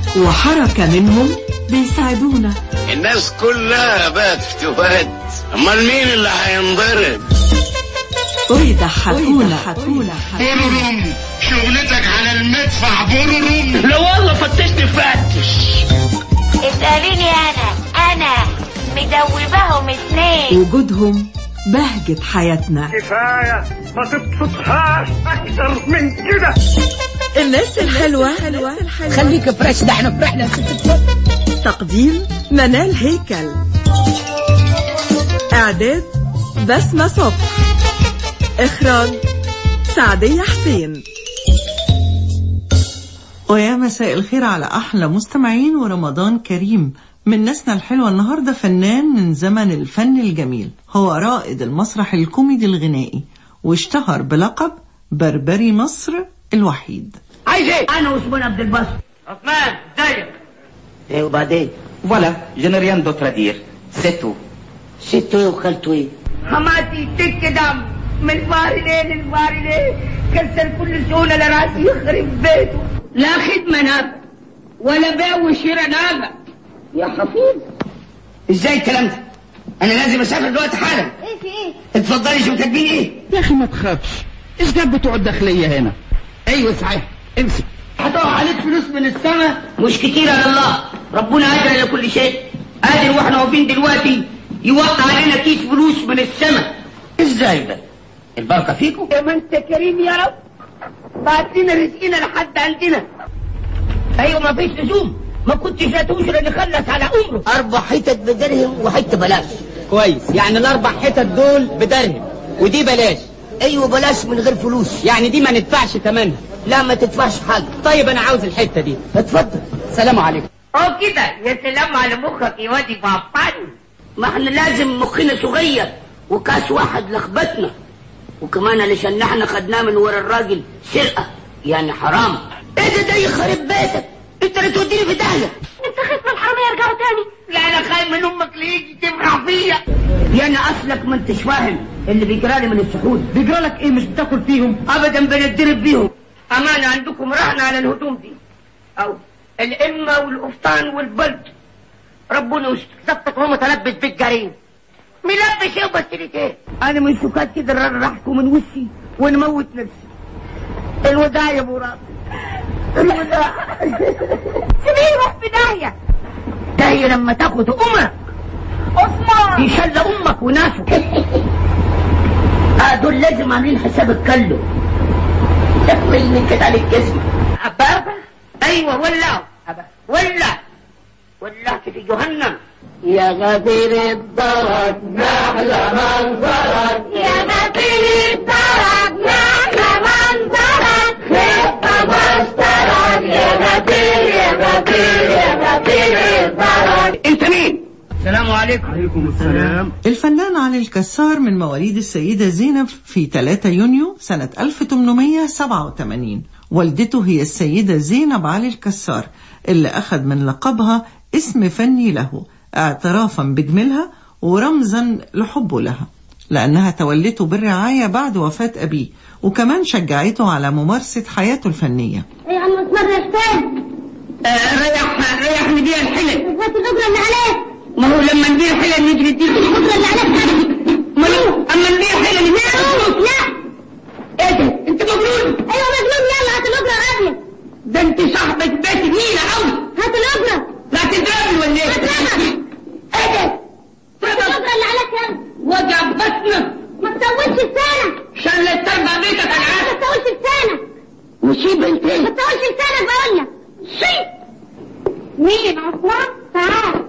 وحركة منهم بيساعدونا الناس كلها بقت فتوات امال مين اللي هينضرب ويضحكونا بررم شغلتك على المدفع بررم لا والله فتشني فتش اسأليني أنا أنا مدوباهم اتنين وجودهم بهجة حياتنا كفاية ما تبسطهاش أكتر من كده الناس الحلوة خليك فريش ده احنا فرحنا تقديم منال هيكل إعداد بسمة صبح إخراج سعدية حسين ويا مساء الخير على أحلى مستمعين ورمضان كريم من ناسنا الحلوة النهاردة فنان من زمن الفن الجميل هو رائد المسرح الكوميدي الغنائي واشتهر بلقب بربري مصر الوحيد عايز ايه انا وعثمان عبد الباسط عثمان ازيك ايه وبعدين Voilà, je n'ai rien d'autre à dire. C'est tout. ست ايه وخالته ايه حماتي تك دم من فار ليه للفار ليه كسر كل سهولة لراسي يخرب بيته لا خدمة نافع ولا بيع وشراء نافع يا حفيظ ازاي الكلام ده انا لازم اسافر دلوقتي حالا ايه في ايه اتفضلي شوف كاتبين ايه يا أخي ما تخافش. إيش جاب بتوع الداخلية هنا؟ ايوه صحيح امسك هتقع عليك فلوس من السماء مش كتير على الله ربنا قادر على كل شيء قادر واحنا واقفين دلوقتي يوقع علينا كيس فلوس من السماء ازاي ده البركه فيكم يا ما انت كريم يا رب بعت لنا رزقنا لحد عندنا ايوه ما فيش لزوم ما كنتش هتوصل نخلص على عمره اربع حتت بدرهم وحته بلاش كويس يعني الأربع حتت دول بدرهم ودي بلاش ايوه بلاش من غير فلوس يعني دي ما ندفعش ثمنها لا ما تدفعش حاجه طيب أنا عاوز الحتة دي اتفضل سلام عليكم اه كده يا سلام على مخك يا وادي بابان ما احنا لازم مخنا صغير وكاس واحد لخبطنا وكمان علشان احنا خدناه من ورا الراجل سرقه يعني حرام ايه ده ده يخرب بيتك انت اللي توديني في داهيه انت خايف من الحرامية يرجعوا تاني لا انا خايف من امك اللي يجي تمرح فيا يا انا اصلك ما انتش فاهم اللي بيجرالي من السحود بيجرالك ايه مش بتاكل فيهم ابدا بنتضرب بيهم امانه عندكم رهن على الهدوم دي او الامه والقفطان والبلد ربنا يستر ظبطك وهو متلبس بالجريم ملبس ايه وبس ايه انا من سكات كده الراجل راحكم من وشي ونموت نفسي الوداع يا ابو رافع الوداع سيبيه يروح في داهية داهية لما تاخد امك عثمان يشل امك وناسه آه دول لازم عاملين حساب الكلو تكمل من كده على الجسم أبابا أيوة ولا ولا ولعت في جهنم يا غدير الضرب نحلى منظرك يا غفير الدرج نحن منظرك خفة مشترك يا غفير يا غفير يا غفير الدرج أنت مين؟ السلام عليكم عليكم السلام الفنان علي الكسار من مواليد السيدة زينب في 3 يونيو سنة 1887 والدته هي السيدة زينب علي الكسار اللي أخذ من لقبها اسم فني له اعترافا بجملها ورمزا لحبه لها لأنها تولته بالرعاية بعد وفاة أبيه وكمان شجعته على ممارسة حياته الفنية ايه يا عم عثمان ريحتان آه ريح ريح نبيع الحلل هات الأجرة اللي عليك ما هو لما نبيع حلل نجري نديك الأجرة اللي عليك ما هو أما نبيع حلل نبيع فلوس لا إيه ده؟ أنت مجنون ايوه مجنون يلا هات الأجرة قبلك ده أنت صاحبة بيت جميلة أوي هات الأجرة لا تضربني ولا إيه؟ هضربك. إيه ده؟ هات الأجرة اللي عليك يلا وجع بطنك ما تسويش لسانك شلت تربع بيتك ما العاب تسويش لسانك وسيب انت ما تسويش لسانك بقول لك سيب مين عثمان تعال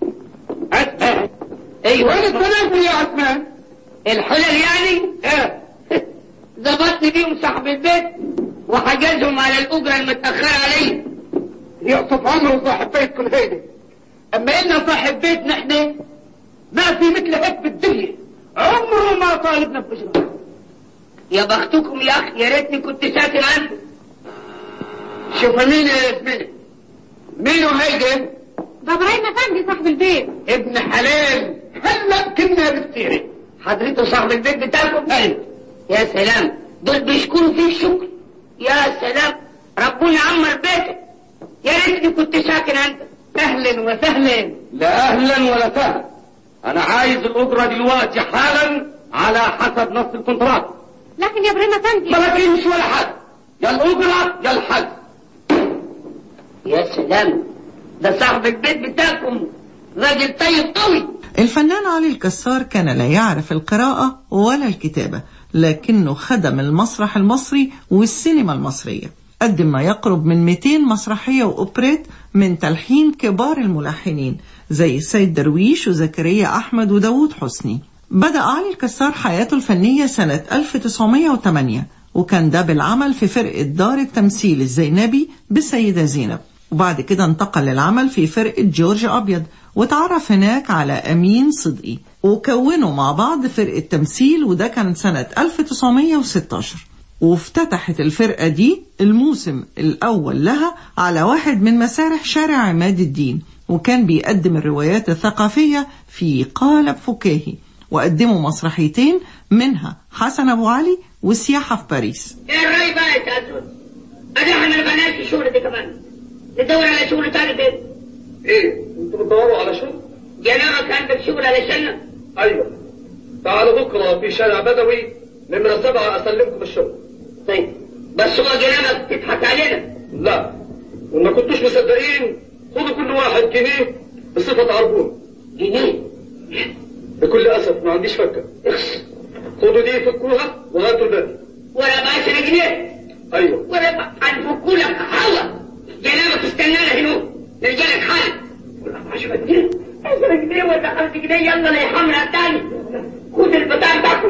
ايوه انا الثلاثة يا عثمان الحلل يعني اه ظبطت بيهم صاحب البيت وحجزهم على الاجرة المتأخرة علي يقطف عمره صاحب بيتكم هيدا اما ان صاحب بيت نحن ما في مثل هيك في الدنيا عمره ما طالبنا بأجرة يا بختكم يا اخي يا ريتني كنت ساكن عنده شوف مين يا ياسمين مين هيدا ده ابراهيم افندي صاحب البيت ابن حلال هلا كنا بكتير حضرته صاحب البيت بتاعكم ايوه يا سلام دول بيشكروا فيه الشكر يا سلام ربنا عمر بيتك يا ريتني كنت ساكن عندك اهلا وسهلا لا اهلا ولا سهلا انا عايز الاجره دلوقتي حالا على حسب نص الكونترات لكن يا ابراهيم افندي ما لكنش ولا حاجه يا الاجره يا الحج يا سلام ده صاحب البيت بتاعكم راجل طيب قوي الفنان علي الكسار كان لا يعرف القراءة ولا الكتابة لكنه خدم المسرح المصري والسينما المصرية قدم ما يقرب من 200 مسرحية وأوبريت من تلحين كبار الملحنين زي السيد درويش وزكريا أحمد وداود حسني بدأ علي الكسار حياته الفنية سنة 1908 وكان ده بالعمل في فرقة دار التمثيل الزينبي بالسيدة زينب وبعد كده انتقل للعمل في فرقة جورج أبيض وتعرف هناك على أمين صدقي وكونوا مع بعض فرقة تمثيل وده كان سنة 1916 وافتتحت الفرقة دي الموسم الأول لها على واحد من مسارح شارع عماد الدين وكان بيقدم الروايات الثقافية في قالب فكاهي وقدموا مسرحيتين منها حسن أبو علي والسياحة في باريس ايه الرأي بقى يا تعزز ادي احنا البنات في الشغل دي كمان ندور على شغل تاني فين ايه انتوا بتدوروا على شغل جنابك عندك شغل علشان ايوه تعالوا بكره في شارع بدوي نمرة سبعة اسلمكم الشغل طيب بس هو جنابك تضحك علينا لا وما كنتوش مصدقين خدوا كل واحد جنيه بصفة عربون جنيه بكل اسف ما عنديش فكة خدوا دي فكوها وهاتوا الباقي ولا ب 10 جنيه ايوه ولا هنفكوا لك هوا جنابك استنانا هنا نرجع لك حالا ولا 10 جنيه 10 جنيه ولا 5 جنيه يلا لا يحملها تاني خد البتاع بتاعكم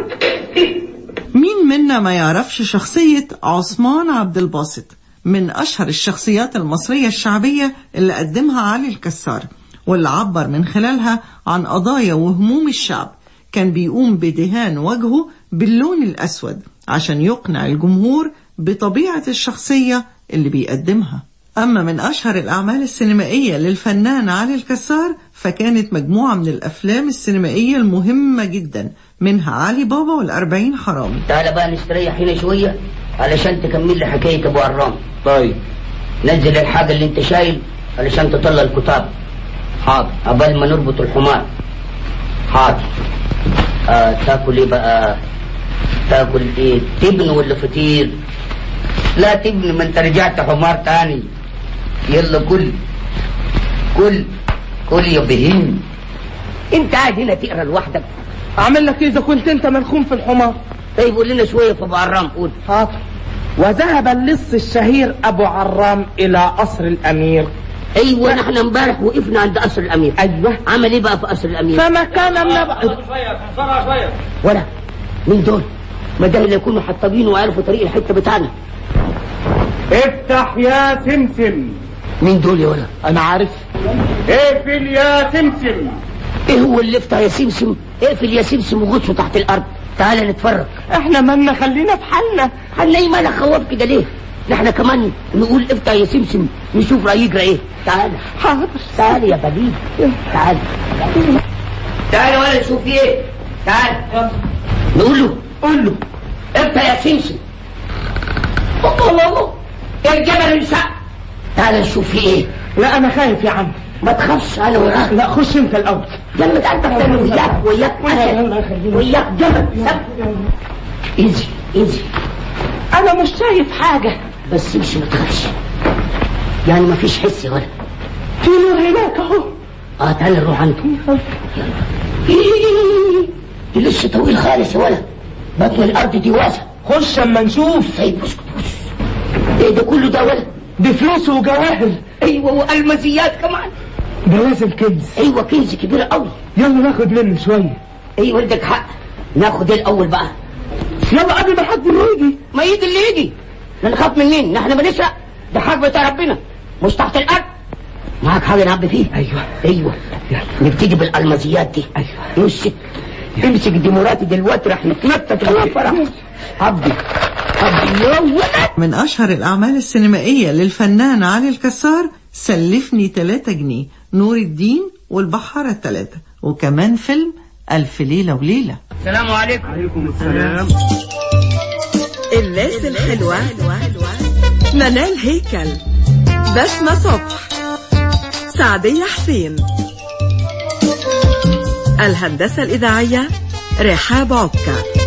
مين منا ما يعرفش شخصية عثمان عبد الباسط من أشهر الشخصيات المصرية الشعبية اللي قدمها علي الكسار واللي عبر من خلالها عن قضايا وهموم الشعب كان بيقوم بدهان وجهه باللون الأسود عشان يقنع الجمهور بطبيعة الشخصية اللي بيقدمها أما من أشهر الأعمال السينمائية للفنان علي الكسار فكانت مجموعة من الأفلام السينمائية المهمة جدا منها علي بابا والأربعين حرامي تعال بقى نستريح هنا شوية علشان تكمل لي حكاية أبو عرام طيب نزل الحاجة اللي أنت شايل علشان تطلع الكتاب حاضر قبل ما نربط الحمار حاضر آه تاكل ايه بقى تاكل ايه تبن ولا فطير لا تبن ما انت رجعت حمار تاني يلا كل كل كل يا بهين انت قاعد هنا تقرا لوحدك اعمل لك ايه اذا كنت انت ملخوم في الحمار طيب قول لنا شويه في ابو عرام قول حاضر وذهب اللص الشهير ابو عرام الى قصر الامير ايوه نحن امبارح وقفنا عند قصر الامير ايوه عمل ايه بقى في قصر الامير فما كان النبأ بسرعة شوية ولا مين دول ما ده اللي يكونوا حطابين وعرفوا طريق الحته بتاعنا افتح يا سمسم مين دول يا ولا انا عارف اقفل يا سمسم ايه هو اللي افتح يا سمسم اقفل يا سمسم وغطسه تحت الارض تعال نتفرج احنا مالنا خلينا في حالنا هنلاقي مالك خوف كده ليه نحن كمان نقول افتح يا سمسم نشوف رأي يجرى ايه تعال حاضر تعال يا بليد تعال تعال ولا نشوف فيه ايه تعال نقول له قول له افتح يا سمسم الله الله الله يا الجبل انشق تعال نشوف فيه ايه لا انا خايف يا عم ما تخافش انا وراك لا خش انت الاول لما تعال تعمل وياك وياك الله انا يخليك. وياك جبل سب انزل انزل انا مش شايف حاجه بس امشي ما تخافش يعني ما فيش حس يا ولد في نور هناك اهو اه تعال نروح عنده إيه، دي لسه طويل خالص يا ولد بطن الارض دي واسع خش اما نشوف طيب اسكت بص ايه ده كله ده يا ولد دي فلوس وجواهر ايوه والمزيات كمان ده لازم كنز ايوه كنز كبير قوي يلا ناخد منه شويه ايوه ولدك حق ناخد ايه الاول بقى يلا قبل ما حد يجي ما يجي اللي يجي احنا نخاف من مين نحن بنسرق ده حق بتاع ربنا مش تحت الارض معاك حاجه نعبي فيه ايوه ايوه نبتدي بالالمازيات دي ايوه امسك امسك دي مراتي دلوقتي راح نتنطط على فرح عبدي عبدي يا ولد من أشهر الأعمال السينمائية للفنان علي الكسار سلفني 3 جنيه نور الدين والبحارة الثلاثة وكمان فيلم ألف ليلة وليلة السلام عليكم عليكم السلام الناس الحلوة منال هيكل بسمة صبح سعدية حسين الهندسة الإذاعية رحاب عكا